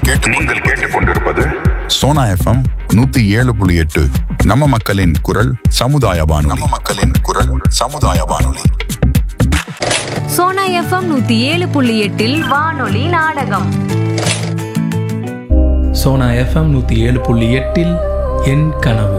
கேட்டு நீங்கள் கேட்டுக்கொண்டிருப்பது சோனா எஃப்எம் நூத்தி ஏழு புள்ளி எட்டு நம்ம மக்களின் குரல் சமுதாய வானொலி நம்ம மக்களின் குரல் சமுதாய வானொலி சோனா எஃப்எம் நூத்தி ஏழு புள்ளி எட்டில் வானொலி நாடகம் சோனா எஃப்எம் நூற்றி ஏழு புள்ளி எட்டில் என் கனவு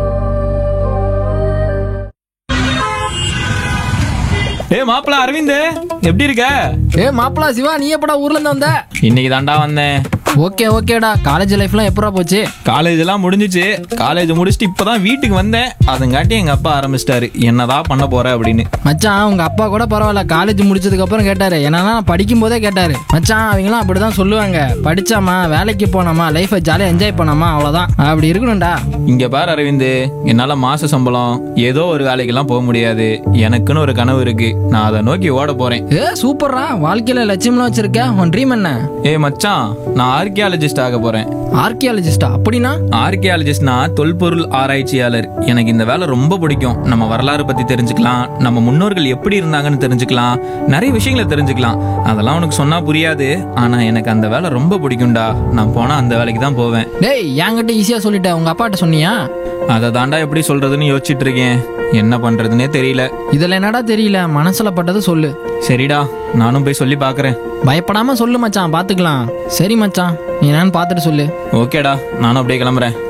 ஏ மாப்பிள அரவிந்த் எப்படி இருக்க ஏ மாப்பிளா சிவா நீ எப்படா ஊர்ல இருந்து வந்த இன்னைக்கு தாண்டா வந்தேன் ஓகே ஓகேடா காலேஜ் லைஃப்லாம் எப்படா போச்சு காலேஜ் எல்லாம் முடிஞ்சிச்சு காலேஜ் முடிச்சுட்டு இப்பதான் வீட்டுக்கு வந்தேன் அதங்காட்டி எங்க அப்பா ஆரம்பிச்சிட்டாரு என்னதான் பண்ண போற அப்படின்னு மச்சான் உங்க அப்பா கூட பரவாயில்ல காலேஜ் முடிச்சதுக்கு அப்புறம் கேட்டாரு என்னன்னா நான் படிக்கும் போதே கேட்டாரு மச்சான் அவங்களாம் அப்படிதான் சொல்லுவாங்க படிச்சாமா வேலைக்கு போனாமா லைஃபை ஜாலியா என்ஜாய் பண்ணாமா அவ்வளவுதான் அப்படி இருக்கணும்டா இங்க பாரு அரவிந்த் என்னால மாச சம்பளம் ஏதோ ஒரு வேலைக்கெல்லாம் போக முடியாது எனக்குன்னு ஒரு கனவு இருக்கு நான் அதை நோக்கி ஓட போறேன் ஏ சூப்பர்ரா வாழ்க்கையில லட்சியம்லாம் வச்சிருக்க உன் ட்ரீம் என்ன ஏ மச்சான் நான் ஆர்கியாலஜிஸ்ட் ஆக போறேன் ஆர்கியாலஜிஸ்டா அப்படின்னா ஆர்கியாலஜிஸ்ட்னா தொல்பொருள் ஆராய்ச்சியாளர் எனக்கு இந்த வேலை ரொம்ப பிடிக்கும் நம்ம வரலாறு பத்தி தெரிஞ்சுக்கலாம் நம்ம முன்னோர்கள் எப்படி இருந்தாங்கன்னு தெரிஞ்சுக்கலாம் நிறைய விஷயங்களை தெரிஞ்சுக்கலாம் அதெல்லாம் உனக்கு சொன்னா புரியாது ஆனா எனக்கு அந்த வேலை ரொம்ப பிடிக்கும்டா நான் போனா அந்த வேலைக்கு தான் போவேன் டேய் என்கிட்ட ஈஸியா சொல்லிட்ட உங்க அப்பாட்ட சொன்னியா அதை தாண்டா எப்படி சொல்றதுன்னு யோசிச்சுட்டு இருக்கேன் என்ன பண்றதுனே தெரியல இதுல என்னடா தெரியல மனசுல பட்டது சொல்லு சரிடா நானும் போய் சொல்லி பார்க்கறேன் பயப்படாம சொல்லு மச்சான் பாத்துக்கலாம் சரி மச்சான் நீ என்னன்னு பார்த்துட்டு சொல்லு ஓகேடா நானும் அப்படியே கிளம்புறேன்